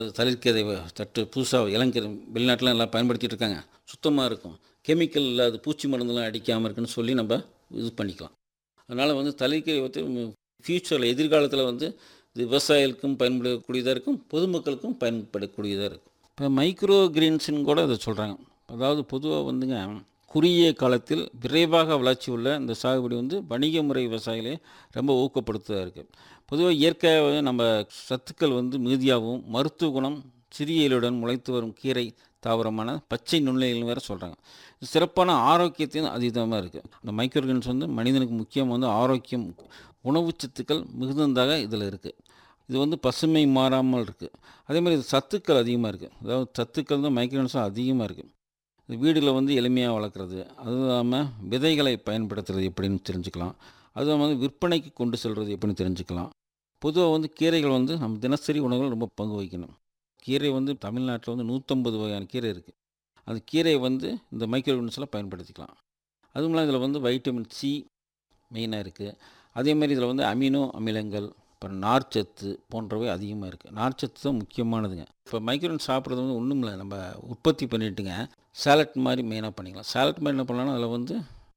தளிர்க்கீரை தட்டு புதுசாக இளங்கீரை வெளிநாட்டில் எல்லாம் பயன்படுத்திட்டு இருக்காங்க சுத்தமாக இருக்கும் கெமிக்கல் இல்லாத பூச்சி மருந்தெல்லாம் அடிக்காமல் இருக்குன்னு சொல்லி நம்ம இது பண்ணிக்கலாம் அதனால் வந்து தளிர்க்கீரை வந்து ஃப்யூச்சரில் எதிர்காலத்தில் வந்து இது விவசாயிகளுக்கும் பயன்படக்கூடியதாக இருக்கும் பொதுமக்களுக்கும் பயன்படக்கூடியதாக இருக்கும் இப்போ மைக்ரோ கிரீன்ஸுன்னு கூட அதை சொல்கிறாங்க அதாவது பொதுவாக வந்துங்க குறுகிய காலத்தில் விரைவாக வளர்ச்சி உள்ள இந்த சாகுபடி வந்து வணிக முறை விவசாயிகளே ரொம்ப ஊக்கப்படுத்துவதாக இருக்குது பொதுவாக இயற்கையாக நம்ம சத்துக்கள் வந்து மிகுதியாகவும் மருத்துவ குணம் சிறிய இலையுடன் முளைத்து வரும் கீரை தாவரமான பச்சை நுண்ணுயிர்கள் வேறு சொல்கிறாங்க சிறப்பான ஆரோக்கியத்தையும் அதீதமாக இருக்குது இந்த மைக்ரோகிரன்ஸ் வந்து மனிதனுக்கு முக்கியம் வந்து ஆரோக்கியம் உணவுச்சத்துக்கள் மிகுந்ததாக இதில் இருக்குது இது வந்து பசுமை மாறாமல் இருக்குது அதே மாதிரி இது சத்துக்கள் அதிகமாக இருக்குது அதாவது சத்துக்கள் தான் மைக்ரோன்ஸும் அதிகமாக இருக்குது இது வீடில் வந்து எளிமையாக வளர்க்குறது அதுவும் இல்லாமல் விதைகளை பயன்படுத்துறது எப்படின்னு தெரிஞ்சுக்கலாம் அதுவும் வந்து விற்பனைக்கு கொண்டு செல்வது எப்படின்னு தெரிஞ்சுக்கலாம் பொதுவாக வந்து கீரைகள் வந்து நம்ம தினசரி உணவுகள் ரொம்ப பங்கு வகிக்கணும் கீரை வந்து தமிழ்நாட்டில் வந்து நூற்றம்பது வகையான கீரை இருக்குது அந்த கீரையை வந்து இந்த மைக்ரோகிரன்ஸில் பயன்படுத்திக்கலாம் அதுவும் இல்லாமல் இதில் வந்து வைட்டமின் சி மெயினாக இருக்குது அதே மாதிரி இதில் வந்து அமினோ அமிலங்கள் அப்புறம் நார்ச்சத்து போன்றவை அதிகமாக இருக்குது நார்ச்சத்து தான் முக்கியமானதுங்க இப்போ மைக்ரோன் சாப்பிட்றது வந்து ஒன்றும் இல்லை நம்ம உற்பத்தி பண்ணிட்டுங்க சேலட் மாதிரி மெயினாக பண்ணிக்கலாம் சேலட் மாதிரி என்ன பண்ணலாம்னா அதில் வந்து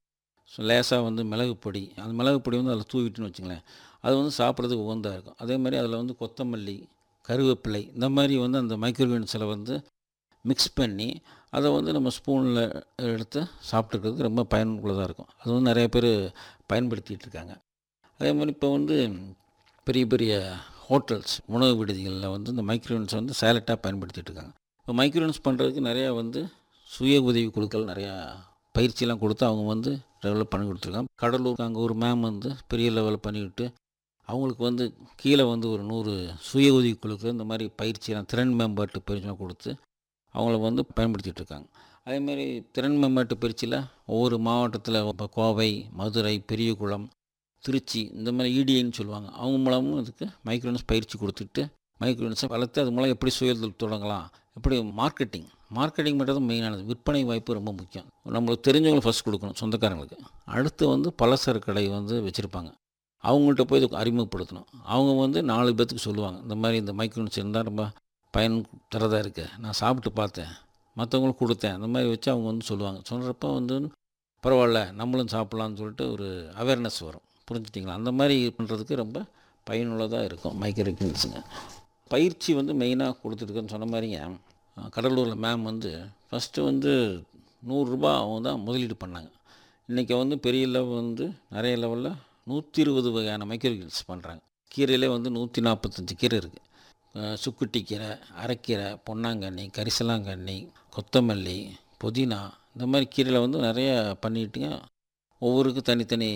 லேசாக வந்து மிளகு பொடி அந்த மிளகு பொடி வந்து அதில் தூவிட்டுன்னு வச்சுங்களேன் அது வந்து சாப்பிட்றதுக்கு உகந்தாக இருக்கும் அதே மாதிரி அதில் வந்து கொத்தமல்லி கருவேப்பிலை இந்த மாதிரி வந்து அந்த மைக்ரோகிரன்ஸில் வந்து மிக்ஸ் பண்ணி அதை வந்து நம்ம ஸ்பூனில் எடுத்து சாப்பிட்டுக்கிறதுக்கு ரொம்ப பயனுள்ளதாக இருக்கும் அது வந்து நிறைய பேர் பயன்படுத்திகிட்டு இருக்காங்க அதே மாதிரி இப்போ வந்து பெரிய பெரிய ஹோட்டல்ஸ் உணவு விடுதிகளில் வந்து இந்த மைக்ரோவன்ஸ் வந்து சேலட்டாக பயன்படுத்திகிட்டு இருக்காங்க இப்போ மைக்ரோவன்ஸ் பண்ணுறதுக்கு நிறையா வந்து சுய உதவி குழுக்கள் நிறையா பயிற்சியெல்லாம் கொடுத்து அவங்க வந்து டெவலப் பண்ணி கொடுத்துருக்காங்க கடலூர் அங்கே ஒரு மேம் வந்து பெரிய லெவலில் பண்ணிவிட்டு அவங்களுக்கு வந்து கீழே வந்து ஒரு நூறு சுய உதவி குழுக்கள் இந்த மாதிரி பயிற்சியெல்லாம் திறன் மேம்பாட்டு பயிற்சியெல்லாம் கொடுத்து அவங்கள வந்து பயன்படுத்திகிட்டு இருக்காங்க அதேமாதிரி திறன் மேம்பாட்டு பயிற்சியில் ஒவ்வொரு மாவட்டத்தில் இப்போ கோவை மதுரை பெரியகுளம் திருச்சி இந்த மாதிரி இடிஐன்னு சொல்லுவாங்க அவங்க மூலமும் இதுக்கு மைக்ரோனஸ் பயிற்சி கொடுத்துட்டு மைக்ரோனஸை வளர்த்து அது மூலம் எப்படி சுயதொழில் தொடங்கலாம் எப்படி மார்க்கெட்டிங் மார்க்கெட்டிங் மட்டும் தான் மெயினானது விற்பனை வாய்ப்பு ரொம்ப முக்கியம் நம்மளுக்கு தெரிஞ்சவங்களுக்கு ஃபஸ்ட் கொடுக்கணும் சொந்தக்காரங்களுக்கு அடுத்து வந்து பலசர கடை வந்து வச்சுருப்பாங்க அவங்கள்ட்ட போய் இதை அறிமுகப்படுத்தணும் அவங்க வந்து நாலு பேர்த்துக்கு சொல்லுவாங்க இந்த மாதிரி இந்த மைக்ரோனஸ் இருந்தால் ரொம்ப பயன் தரதாக இருக்குது நான் சாப்பிட்டு பார்த்தேன் மற்றவங்களுக்கு கொடுத்தேன் அந்த மாதிரி வச்சு அவங்க வந்து சொல்லுவாங்க சொல்கிறப்ப வந்து பரவாயில்ல நம்மளும் சாப்பிட்லான்னு சொல்லிட்டு ஒரு அவேர்னஸ் வரும் புரிஞ்சுட்டிங்களா அந்த மாதிரி பண்ணுறதுக்கு ரொம்ப பயனுள்ளதாக இருக்கும் மைக்ரோகிரன்ஸுங்க பயிற்சி வந்து மெயினாக கொடுத்துருக்குன்னு சொன்ன மாதிரிங்க கடலூரில் மேம் வந்து ஃபஸ்ட்டு வந்து நூறுரூபா அவங்க தான் முதலீடு பண்ணாங்க இன்றைக்கி வந்து பெரிய லெவல் வந்து நிறைய லெவலில் நூற்றி இருபது வகையான மைக்ரோகிரன்ஸ் பண்ணுறாங்க கீரையிலே வந்து நூற்றி நாற்பத்தஞ்சு கீரை இருக்குது சுக்குட்டி கீரை அரைக்கீரை பொன்னாங்கண்ணி கரிசலாங்கண்ணி கொத்தமல்லி புதினா இந்த மாதிரி கீரையில் வந்து நிறைய பண்ணிட்டுங்க ஒவ்வொருக்கும் தனித்தனி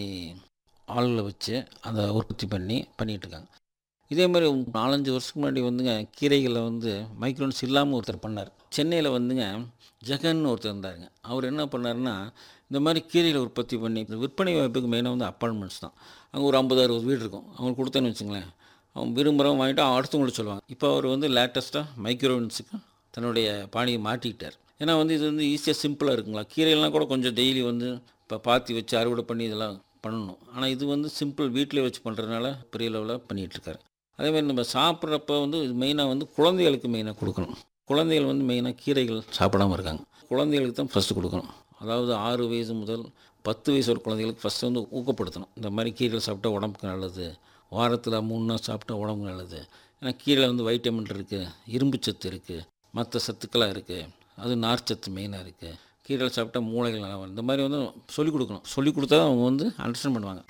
ஆளுகளை வச்சு அதை உற்பத்தி பண்ணி பண்ணிகிட்ருக்காங்க இதே மாதிரி நாலஞ்சு வருஷத்துக்கு முன்னாடி வந்துங்க கீரைகளில் வந்து மைக்ரோன்ஸ் இல்லாமல் ஒருத்தர் பண்ணார் சென்னையில் வந்துங்க ஜெகன் ஒருத்தர் இருந்தாருங்க அவர் என்ன பண்ணாருன்னா இந்த மாதிரி கீரைகளை உற்பத்தி பண்ணி இந்த விற்பனை வாய்ப்புக்கு மெயினாக வந்து அப்பார்ட்மெண்ட்ஸ் தான் அங்கே ஒரு ஐம்பது அறுபது வீடு இருக்கும் அவங்களுக்கு கொடுத்தேன்னு வச்சுங்களேன் அவங்க விரும்புகிறவங்க வாங்கிட்டு அடுத்தவங்களுக்கு சொல்லுவாங்க இப்போ அவர் வந்து லேட்டஸ்ட்டாக மைக்ரோவன்ஸுக்கு தன்னுடைய பாணியை மாட்டிக்கிட்டார் ஏன்னா வந்து இது வந்து ஈஸியாக சிம்பிளாக இருக்குங்களா கீரையெல்லாம் கூட கொஞ்சம் டெய்லி வந்து இப்போ பாத்தி வச்சு அறுவடை பண்ணி இதெல்லாம் பண்ணணும் ஆனால் இது வந்து சிம்பிள் வீட்டிலே வச்சு பண்ணுறதுனால பெரிய லெவலில் பண்ணிகிட்ருக்காரு அதேமாதிரி நம்ம சாப்பிட்றப்ப வந்து இது மெயினாக வந்து குழந்தைகளுக்கு மெயினாக கொடுக்கணும் குழந்தைகள் வந்து மெயினாக கீரைகள் சாப்பிடாமல் இருக்காங்க குழந்தைகளுக்கு தான் ஃபஸ்ட்டு கொடுக்கணும் அதாவது ஆறு வயசு முதல் பத்து வயசு ஒரு குழந்தைகளுக்கு ஃபஸ்ட்டு வந்து ஊக்கப்படுத்தணும் இந்த மாதிரி கீரைகள் சாப்பிட்டா உடம்புக்கு நல்லது வாரத்தில் மூணு நாள் சாப்பிட்டா உடம்புக்கு நல்லது ஏன்னா கீரையில் வந்து வைட்டமின் இருக்குது இரும்பு சத்து இருக்குது மற்ற சத்துக்களாக இருக்குது அது நார்ச்சத்து மெயினாக இருக்குது கீரைகள் சாப்பிட்டா மூளைகள் நல்லா வரும் இந்த மாதிரி வந்து சொல்லிக் கொடுக்கணும் சொல்லிக் கொடுத்தா அவங்க வந்து அண்டர்ஸ்டாண்ட் பண்ணுவாங்க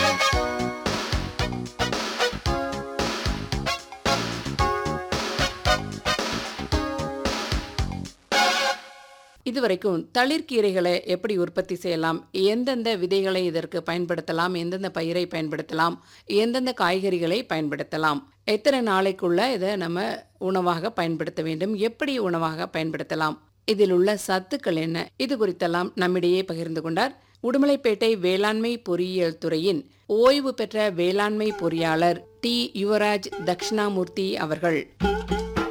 இதுவரைக்கும் தளிர்கீரைகளை எப்படி உற்பத்தி செய்யலாம் எந்தெந்த விதைகளை இதற்கு பயன்படுத்தலாம் எந்தெந்த பயிரை பயன்படுத்தலாம் எந்தெந்த காய்கறிகளை பயன்படுத்தலாம் எத்தனை நாளைக்குள்ள இதை நம்ம உணவாக பயன்படுத்த வேண்டும் எப்படி உணவாக பயன்படுத்தலாம் இதில் உள்ள சத்துக்கள் என்ன இது குறித்தெல்லாம் நம்மிடையே பகிர்ந்து கொண்டார் உடுமலைப்பேட்டை வேளாண்மை பொறியியல் துறையின் ஓய்வு பெற்ற வேளாண்மை பொறியாளர் டி யுவராஜ் தக்ஷணாமூர்த்தி அவர்கள்